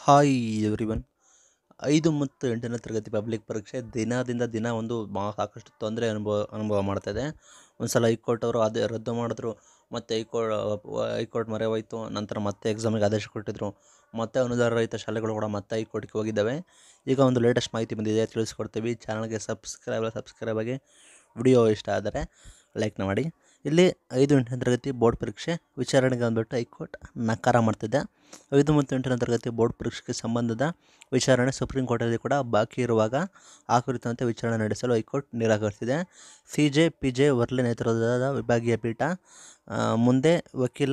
hi everyone ಐದು ಮತ್ತು ಎಂಟನೇ ತರಗತಿ ಪಬ್ಲಿಕ್ ಪರೀಕ್ಷೆ ದಿನದಿಂದ ದಿನ ಒಂದು ಮಾ ಸಾಕಷ್ಟು ತೊಂದರೆ ಅನುಭವ ಅನುಭವ ಮಾಡ್ತಾಯಿದೆ ಒಂದು ಸಲ ಹೈಕೋರ್ಟ್ ಅವರು ಅದೇ ರದ್ದು ಮಾಡಿದ್ರು ಮತ್ತು ಹೈಕೋ ಹೈಕೋರ್ಟ್ ಮೊರೆ ಹೋಯ್ತು ನಂತರ ಮತ್ತೆ ಎಕ್ಸಾಮಿಗೆ ಆದೇಶ ಕೊಟ್ಟಿದ್ದರು ಮತ್ತೆ ಅನುದಾನ ರಹಿತ ಶಾಲೆಗಳು ಕೂಡ ಮತ್ತೆ ಹೈಕೋರ್ಟ್ಗೆ ಹೋಗಿದ್ದಾವೆ ಈಗ ಒಂದು ಲೇಟೆಸ್ಟ್ ಮಾಹಿತಿ ಬಂದಿದೆ ತಿಳಿಸ್ಕೊಡ್ತೀವಿ ಚಾನಲ್ಗೆ ಸಬ್ಸ್ಕ್ರೈಬ್ ಸಬ್ಸ್ಕ್ರೈಬ್ ಆಗಿ ವಿಡಿಯೋ ಇಷ್ಟ ಆದರೆ ಲೈಕ್ನ ಮಾಡಿ ಇಲ್ಲಿ ಐದು ಎಂಟನೇ ತರಗತಿ ಬೋರ್ಡ್ ಪರೀಕ್ಷೆ ವಿಚಾರಣೆಗೆ ಬಂದ್ಬಿಟ್ಟು ಹೈಕೋರ್ಟ್ ನಕಾರ ಮಾಡ್ತಿದೆ ಐದು ಮತ್ತು ಎಂಟನೇ ತರಗತಿ ಬೋರ್ಡ್ ಪರೀಕ್ಷೆಗೆ ಸಂಬಂಧದ ವಿಚಾರಣೆ ಸುಪ್ರೀಂ ಕೋರ್ಟಲ್ಲಿ ಕೂಡ ಬಾಕಿ ಇರುವಾಗ ಆ ಕುರಿತಂತೆ ವಿಚಾರಣೆ ನಡೆಸಲು ಹೈಕೋರ್ಟ್ ನಿರಾಕರಿಸಿದೆ C J P J Varale ನೇತೃತ್ವದ ವಿಭಾಗೀಯ ಪೀಠ ಆ, ಮುಂದೆ ವಕೀಲ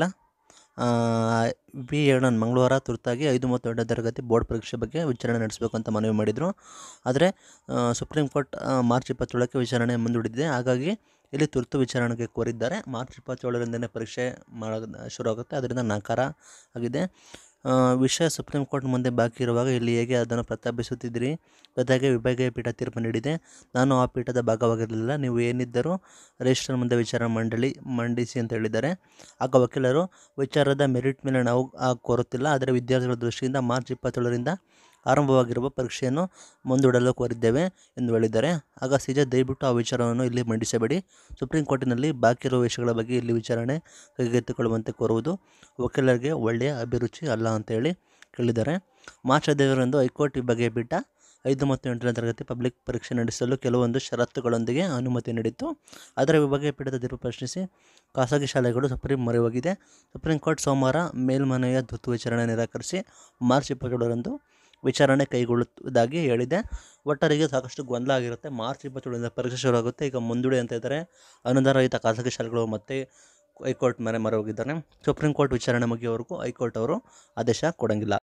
ವಿ ಏಳನ್ ಮಂಗಳವಾರ ತುರ್ತಾಗಿ ಐದು ಮತ್ತು ಎಂಟನೇ ತರಗತಿ ಬೋರ್ಡ್ ಪರೀಕ್ಷೆ ಬಗ್ಗೆ ವಿಚಾರಣೆ ನಡೆಸಬೇಕು ಅಂತ ಮನವಿ ಮಾಡಿದರು ಆದರೆ ಆ, ಸುಪ್ರೀಂ ಕೋರ್ಟ್ ಆ, ಮಾರ್ಚ್ ಇಪ್ಪತ್ತೇಳಕ್ಕೆ ವಿಚಾರಣೆ ಮುಂದೂಡಿದೆ ಹಾಗಾಗಿ ಇಲ್ಲಿ ತುರ್ತು ವಿಚಾರಣೆಗೆ ಕೋರಿದ್ದಾರೆ ಮಾರ್ಚ್ ಇಪ್ಪತ್ತೇಳರಿಂದನೇ ಪರೀಕ್ಷೆ ಮಾಡೋದು ಶುರು ಆಗುತ್ತೆ ಅದರಿಂದ ನಕಾರ ಆಗಿದೆ ಆ, ವಿಷಯ ಸುಪ್ರೀಂ ಕೋರ್ಟ್ ಮುಂದೆ ಬಾಕಿ ಇರುವಾಗ ಇಲ್ಲಿ ಹೇಗೆ ಅದನ್ನು ಪ್ರಸ್ತಾಪಿಸುತ್ತಿದ್ದೀರಿ ಜೊತೆಗೆ ವಿಭಾಗೀಯ ಪೀಠ ತೀರ್ಪು ನೀಡಿದೆ ನಾನು ಆ ಪೀಠದ ಭಾಗವಾಗಿರಲಿಲ್ಲ ನೀವು ಏನಿದ್ದರೂ ರಿಜಿಸ್ಟರ್ ಮುಂದೆ ವಿಚಾರ ಮಂಡಳಿ ಮಂಡಿಸಿ ಅಂತ ಹೇಳಿದ್ದಾರೆ ಆಗ ವಕೀಲರು ವಿಚಾರದ ಮೆರಿಟ್ ಮೇಲೆ ನಾವು ಆ ಕೋರುತ್ತಿಲ್ಲ ಆದರೆ ವಿದ್ಯಾರ್ಥಿಗಳ ದೃಷ್ಟಿಯಿಂದ ಮಾರ್ಚ್ ಇಪ್ಪತ್ತೇಳರಿಂದ ಆರಂಭವಾಗಿರುವ ಪರೀಕ್ಷೆಯನ್ನು ಮುಂದೂಡಲು ಕೋರಿದ್ದೇವೆ ಎಂದು ಹೇಳಿದ್ದಾರೆ ಆಗ ಸಿಜೆ ದಯವಿಟ್ಟು ಆ ವಿಚಾರವನ್ನು ಇಲ್ಲಿ ಮಂಡಿಸಬೇಡಿ ಸುಪ್ರೀಂ ಕೋರ್ಟಿನಲ್ಲಿ ಬಾಕಿ ಇರುವ ವಿಷಯಗಳ ಬಗ್ಗೆ ಇಲ್ಲಿ ವಿಚಾರಣೆ ಕೈಗೆತ್ತಿಕೊಳ್ಳುವಂತೆ ಕೋರುವುದು ವಕೀಲರಿಗೆ ಒಳ್ಳೆಯ ಅಭಿರುಚಿ ಅಲ್ಲ ಅಂತೇಳಿ ಕೇಳಿದ್ದಾರೆ ಮಾರ್ಚ್ ಹದಿನೈದರಂದು ಹೈಕೋರ್ಟ್ ವಿಭಾಗೀಯ ಪೀಠ ಐದು ಮತ್ತು ಎಂಟನೇ ತರಗತಿ ಪಬ್ಲಿಕ್ ಪರೀಕ್ಷೆ ನಡೆಸಲು ಕೆಲವೊಂದು ಷರತ್ತುಗಳೊಂದಿಗೆ ಅನುಮತಿ ನೀಡಿತ್ತು ಆದರೆ ವಿಭಾಗೀಯ ಪೀಠದ ತೀರ್ಪು ಪ್ರಶ್ನಿಸಿ ಖಾಸಗಿ ಶಾಲೆಗಳು ಸುಪ್ರೀಂ ಮೊರೆ ಹೋಗಿದೆ ಸುಪ್ರೀಂ ಕೋರ್ಟ್ ಸೋಮವಾರ ಮೇಲ್ಮನೆಯ ತುರ್ತು ವಿಚಾರಣೆ ನಿರಾಕರಿಸಿ ಮಾರ್ಚ್ ಇಪ್ಪತ್ತೇಳರಂದು ವಿಚಾರಣೆ ಕೈಗೊಳ್ಳುವುದಾಗಿ ಹೇಳಿದೆ ಒಟ್ಟಾರೆಗೆ ಸಾಕಷ್ಟು ಗೊಂದಲ ಆಗಿರುತ್ತೆ ಮಾರ್ಚ್ ಇಪ್ಪತ್ತೇಳರಿಂದ ಪರೀಕ್ಷೆ ಶುರು ಆಗುತ್ತೆ ಈಗ ಮುಂದೂಡಿ ಅಂತ ಇದ್ದಾರೆ ಅನುದಾನ ರಹಿತ ಖಾಸಗಿ ಶಾಲೆಗಳು ಮತ್ತೆ ಹೈಕೋರ್ಟ್ ಮನೆ ಮೊರೆ ಹೋಗಿದ್ದಾರೆ ಸುಪ್ರೀಂ ಕೋರ್ಟ್ ವಿಚಾರಣೆ ಮುಗಿಯೋವರೆಗೂ ಹೈಕೋರ್ಟ್ ಅವರು ಆದೇಶ ಕೊಡೋಂಗಿಲ್ಲ